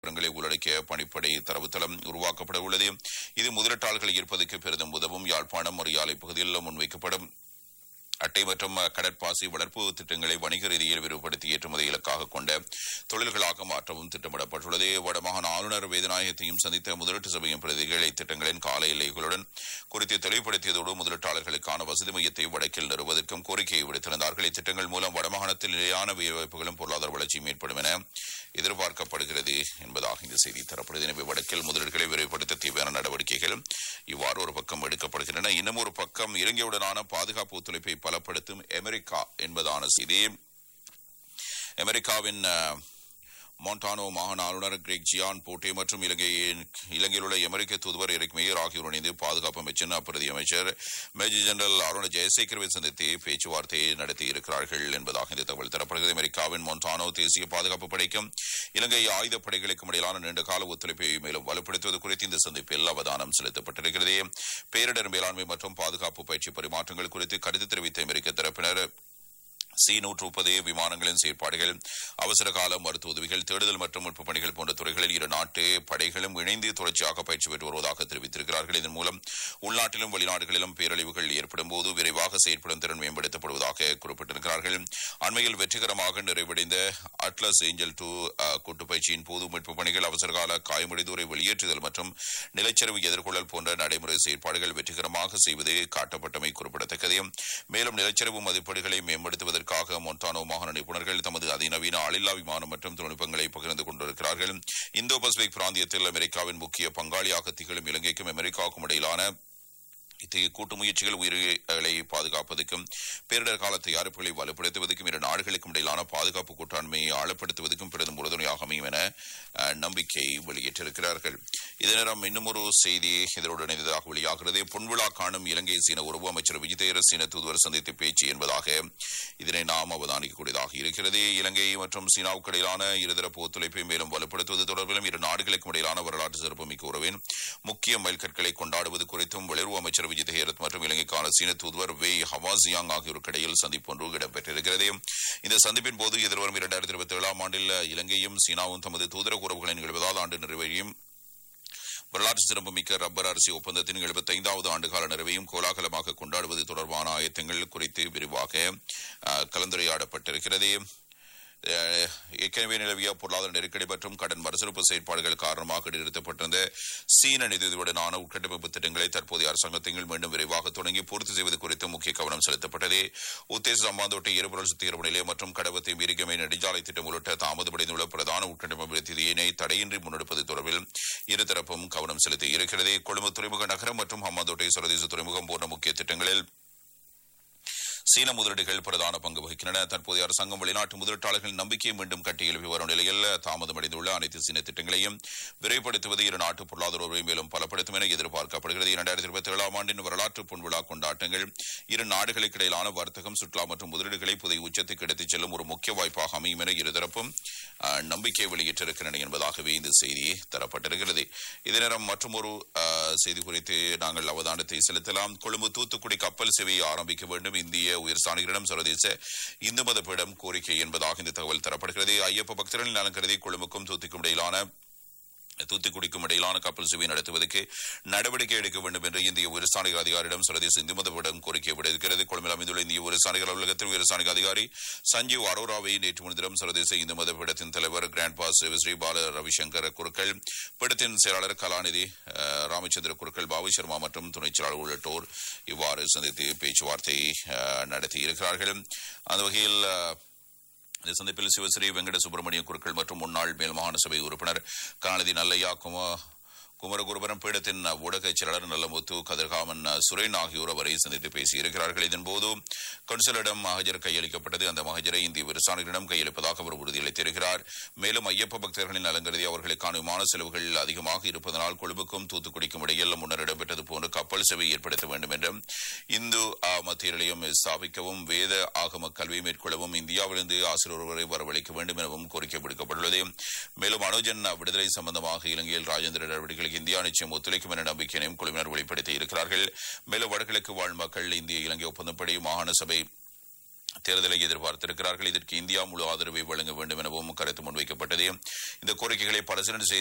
விவரங்களை உள்ளடக்கிய பணிப்படை தரவுத்தளம் உருவாக்கப்பட உள்ளது இது முதலீட்டாளர்களை ஈர்ப்பதற்கு பெரிதும் உதவும் யாழ்ப்பாணம் மொழியாலை பகுதியில் முன்வைக்கப்படும் அட்டை மற்றும் கடற்பாசி வளர்ப்பு திட்டங்களை வணிக ரீதியில் விரிவுபடுத்தி ஏற்றுமதி இலக்காக கொண்ட தொழில்களாக மாற்றவும் திட்டமிடப்பட்டுள்ளது வடமாகாண ஆளுநர் வேதநாயகத்தையும் சந்தித்த முதலீட்டு சபையின் பிரதிகள் இத்திட்டங்களின் கால எல்லைகளுடன் குறித்து தெளிவுபடுத்தியதோடு முதலீட்டாளர்களுக்கான வசதி மையத்தை வடக்கில் நிறுவதற்கும் கோரிக்கையை விடுத்திருந்தார்கள் இத்திட்டங்கள் மூலம் வடமாகாணத்தில் நிலையான வேலைவாய்ப்புகளும் பொருளாதார வளர்ச்சியும் ஏற்படும் என எதிர்பார்க்கப்படுகிறது என்பதாக இந்த செய்தி தரப்படுகிறது எனவே வடக்கில் முதலீடுகளை விரைவுபடுத்த தேவையான நடவடிக்கைகள் இவ்வாறு ஒரு பக்கம் எடுக்கப்படுகின்றன இன்னும் ஒரு பக்கம் இலங்கையுடனான பாதுகாப்பு ஒத்துழைப்பை பலப்படுத்தும் அமெரிக்கா என்பதான செய்தி அமெரிக்காவின் அஹ், மொண்டானோ மாகாண ஆளுநர் கிரெக் ஜியான் போட்டே மற்றும் இலங்கையின் இலங்கையில் உள்ள அமெரிக்க தூதுவர் எரிக் மேயர் ஆகியோர் இணைந்து பாதுகாப்பு அமைச்சர் பிரதி அமைச்சர் மேஜர் ஜெனரல் அருண ஜெயசேகரவை சந்தித்து பேச்சுவார்த்தையை நடத்தி இருக்கிறார்கள் என்பதாக இந்த தகவல் தரப்படுகிறது அமெரிக்காவின் மொண்டானோ தேசிய பாதுகாப்பு படைக்கும் இலங்கை ஆயுதப் படைகளுக்கும் இடையிலான நீண்டகால ஒத்துழைப்பை மேலும் வலுப்படுத்துவது குறித்து இந்த சந்திப்பில் அவதானம் செலுத்தப்பட்டிருக்கிறது பேரிடர் மேலாண்மை மற்றும் பாதுகாப்பு பயிற்சி பரிமாற்றங்கள் குறித்து கருத்து தெரிவித்த அமெரிக்க தரப்பினர் சி நூற்று முப்பது விமானங்களின் செயற்பாடுகள் அவசர கால மருத்துவ உதவிகள் தேடுதல் மற்றும் மீட்புப் பணிகள் போன்ற துறைகளில் இரு நாட்டு படைகளும் இணைந்து தொடர்ச்சியாக பயிற்சி பெற்று வருவதாக தெரிவித்திருக்கிறார்கள் இதன் மூலம் உள்நாட்டிலும் வெளிநாடுகளிலும் பேரழிவுகள் ஏற்படும் போது விரைவாக செயற்படும் திறன் மேம்படுத்தப்படுவதாக குறிப்பிட்டிருக்கிறார்கள் அண்மையில் வெற்றிகரமாக நிறைவடைந்த அட்லஸ் ஏஞ்சல் டூ கூட்டு பயிற்சியின் போது மீட்புப் பணிகள் அவசரகால காயமடைந்தோரை வெளியேற்றுதல் மற்றும் நிலச்சரிவு எதிர்கொள்ளல் போன்ற நடைமுறை செயற்பாடுகள் வெற்றிகரமாக செய்வது காட்டப்பட்டமை குறிப்பிடத்தக்கது மேலும் நிலச்சரிவு மதிப்பீடுகளை மேம்படுத்துவதற்காக மொன்டானோ மாகாண நிபுணர்கள் தமது அதிநவீன ஆளில்லா விமானம் மற்றும் தொழில்நுட்பங்களை பகிர்ந்து கொண்டிருக்கிறார்கள் இந்தோ பசிபிக் பிராந்தியத்தில் அமெரிக்காவின் முக்கிய பங்காளியாக திகழும் இலங்கைக்கும் அமெரிக்காவுக்கும் இடையிலான இத்தகைய கூட்டு முயற்சிகள் உயிர்களை பாதுகாப்பதற்கும் பேரிடர் கால தயாரிப்புகளை வலுப்படுத்துவதற்கும் இரு நாடுகளுக்கும் இடையிலான பாதுகாப்பு கூட்டாண்மையை ஆழப்படுத்துவதற்கும் பெரிதும் உறுதுணையாக அமையும் என அஹ், நம்பிக்கை வெளியிட்டிருக்கிறார்கள் இதே நேரம் இன்னும் ஒரு செய்தி இதனோடு இணைந்ததாக வெளியாகிறது பொன்விழா காணும் இலங்கை சீன உறவு அமைச்சர் விஜயதேர சீன தூதுவர் சந்தித்து பேச்சு என்பதாக இதனை நாம் அவதானிக்கக்கூடியதாக இருக்கிறது இலங்கை மற்றும் சீனாவுக்கு இடையிலான இருதரப்பு ஒத்துழைப்பை மேலும் வலுப்படுத்துவது தொடர்பிலும் இரு நாடுகளுக்கும் இடையிலான வரலாற்று சிறப்புமிக்க உறவின் முக்கிய மைல்கற்களை கொண்டாடுவது குறித்தும் வெளியுறவு அமைச்சர் விஜய் தேரத் மற்றும் இலங்கைக்கான சீன தூதுவர் வே ஹவாசியாங் ஆகியோருக்கு இடையில் சந்திப்பு ஒன்று இடம்பெற்றிருக்கிறது இந்த சந்திப்பின் போது எதிர்வரும் இரண்டாயிரத்தி இருபத்தி ஏழாம் ஆண்டில் இலங்கையும் சீனாவும் தமது தூதரக உறவுகளை எழுபதாவது ஆண்டு நிறைவையும் வரலாற்று சிறப்புமிக்க ரப்பர் அரிசி ஒப்பந்தத்தின் எழுபத்தைந்தாவது ஆண்டுகால நிறைவையும் கோலாகலமாக கொண்டாடுவது தொடர்பான ஆயத்தங்கள் குறித்து விரிவாக அஹ், கலந்துரையாடப்பட்டிருக்கிறது அஹ், ஏற்கனவே நிலவிய பொருளாதார நெருக்கடி மற்றும் கடன் மறுசீரமைப்பு செயற்பாடுகள் காரணமாக இடைநிறுத்தப்பட்டிருந்த சீன நிதியுடனான உட்கட்டமைப்பு திட்டங்களை தற்போதைய அரசாங்கத்தின் மீண்டும் விரைவாக தொடங்கி பூர்த்தி செய்வது குறித்து முக்கிய கவனம் செலுத்தப்பட்டது உத்தேச சம்பாந்தோட்டை எரிபொருள் சுத்திகரிப்பு நிலையம் மற்றும் கடவத்தை மீறிக்கமை நெடுஞ்சாலை திட்டம் உள்ளிட்ட தாமதமடைந்துள்ள பிரதான உட்கட்டமைப்பு திதியினை தடையின்றி முன்னெடுப்பது தொடர்பில் இருதரப்பும் கவனம் செலுத்தி இருக்கிறது கொழும்பு துறைமுக நகரம் மற்றும் ஹம்மாந்தோட்டை சர்வதேச துறைமுகம் போன்ற முக்கிய திட்டங்களில் சீன முதலீடுகள் பிரதான பங்கு வகிக்கின்றன தற்போதைய அரசாங்கம் வெளிநாட்டு முதலீட்டாளர்கள் நம்பிக்கையை மீண்டும் கட்டி எழுப்பி வரும் நிலையில் தாமதமடைந்துள்ள அனைத்து சீன திட்டங்களையும் விரைவுபடுத்துவது இரு நாட்டு பொருளாதார உறவை மேலும் பலப்படுத்தும் என எதிர்பார்க்கப்படுகிறது இரண்டாயிரத்தி இருபத்தி ஏழாம் ஆண்டின் வரலாற்று பொன்விழா கொண்டாட்டங்கள் இரு நாடுகளுக்கு இடையிலான வர்த்தகம் சுற்றுலா மற்றும் முதலீடுகளை புதிய உச்சத்துக்கு எடுத்துச் செல்லும் ஒரு முக்கிய வாய்ப்பாக அமையும் என இருதரப்பும் அஹ், நம்பிக்கை வெளியிட்டிருக்கின்றன என்பதாகவே இந்த செய்தி தரப்பட்டிருக்கிறது இதே நேரம் மற்றும் ஒரு செய்தி குறித்து நாங்கள் அவதானத்தை செலுத்தலாம் கொழும்பு தூத்துக்குடி கப்பல் சேவையை ஆரம்பிக்க வேண்டும் இந்திய உயர்ஸ்தானிகளிடம் சர்வதேச இந்து மத பீடம் கோரிக்கை என்பதாக இந்த தகவல் தரப்படுகிறது ஐயப்ப பக்தர்களின் நலன் கருதி கொழும்புக்கும் தூத்துக்கும் இடையிலான தூத்துக்குடிக்கும் இடையிலான கப்பல் சேவை நடத்துவதற்கு நடவடிக்கை எடுக்க வேண்டும் என்று இந்திய உயர்ஸ்தானிகர் அதிகாரியிடம் சர்வதேச இந்து மதவிடம் கோரிக்கை விடுக்கிறது கொழும்பில் அமைந்துள்ள இந்திய உயர்ஸ்தானிகர் அலுவலகத்தில் உயர்ஸ்தானிக அதிகாரி சஞ்சீவ் அரோராவை நேற்று முன்தினம் சர்வதேச இந்து மத பீடத்தின் தலைவர் கிராண்ட் பாஸ் ஸ்ரீ பால ரவிசங்கர் குருக்கள் பீடத்தின் செயலாளர் கலாநிதி அஹ், ராமச்சந்திர குருக்கள் பாபு சர்மா மற்றும் துணைச் செயலாளர் உள்ளிட்டோர் இவ்வாறு சந்தித்து பேச்சுவார்த்தை அஹ், நடத்தியிருக்கிறார்கள் அந்த வகையில் அஹ், இந்த சந்திப்பில் சிவஸ்ரீ வெங்கட சுப்பிரமணிய குருக்கள் மற்றும் முன்னாள் மேல் மாகாண சபை உறுப்பினர் கலாநிதி நல்லையா குமா குமரகுருபரம் பீடத்தின் ஊடக செயலாளர் நல்லமுத்து கதிர்காமன் சுரேன் ஆகியோர் அவரை சந்தித்து பேசியிருக்கிறார்கள் இதன்போது கவுன்சிலரிடம் மகஜர் கையளிக்கப்பட்டது அந்த மகஜரை இந்திய விவசாயிகளிடம் கையளிப்பதாக அவர் உறுதியளித்திருக்கிறார் மேலும் ஐயப்ப பக்தர்களின் நலங்கருதி அவர்களுக்கான விமான செலவுகள் அதிகமாக இருப்பதனால் கொழும்புக்கும் தூத்துக்குடிக்கும் இடையில் முன்னர் இடம்பெற்றது போன்று கப்பல் சேவை ஏற்படுத்த வேண்டும் என்றும் இந்து ஆ, மத்திய நிலையம் ஸ்தாபிக்கவும் வேத ஆகம கல்வி மேற்கொள்ளவும் இந்தியாவிலிருந்து ஆசிரியர் ஒருவரை வரவழைக்க வேண்டும் எனவும் கோரிக்கை விடுக்கப்பட்டுள்ளது மேலும் அனுஜன் விடுதலை சம்பந்தமாக இலங்கையில் ராஜேந்திர நடவடிக்கைகளுக்கு இந்தியா நிச்சயம் ஒத்துழைக்கும் என நம்பிக்கையினையும் குழுவினர் வெளிப்படுத்தி இருக்கிறார்கள் மேலும் வடகிழக்கு வாழ் மக்கள் இந்திய இலங்கை ஒப்பந்தப்படி மாகாண சபை தேர்தலை எதிர்பார்த்திருக்கிறார்கள் இதற்கு இந்தியா முழு ஆதரவை வழங்க வேண்டும் எனவும் கருத்து முன்வைக்கப்பட்டது இந்த கோரிக்கைகளை பரிசீலனை செய்து